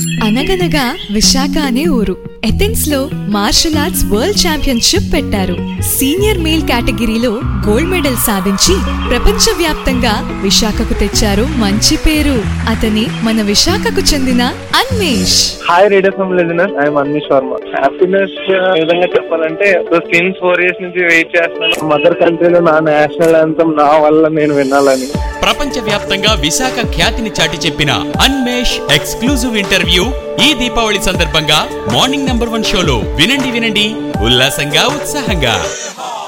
అనగనగా విశాఖ అనే ఊరు ఎథెన్స్ లో మార్షల్ ఆర్ట్స్ వరల్డ్ ఛాంపియన్షిప్ పెట్టారు సీనియర్ మేల్ కేటగిరీలో గోల్డ్ మెడల్ సాధించి ప్రపంచ వ్యాప్తంగా విశాఖకు తెచ్చారు మంచి పేరు అతని మన విశాఖకు చెందిన Anmesh hi radio from listener I'm Anvi Sharma happiness విధంగా చెప్పాలంటే సిన్స్ ఫోర్ ఇయర్స్ నుంచి వెయిట్ చేస్తున్నాను మదర్ కంట్రీలో నా నేషనల్ అంతం నా వల్ల నేను వినాలని ప్రపంచ వ్యాప్తంగా విశాఖ ఖ్యాతిని చాటి చెప్పిన అన్మేష్ ఎక్స్క్లూజివ్ ఇంటర్వ్యూ ఈ దీపావళి సందర్భంగా మార్నింగ్ నంబర్ వన్ షోలో వినండి వినండి ఉల్లాసంగా ఉత్సాహంగా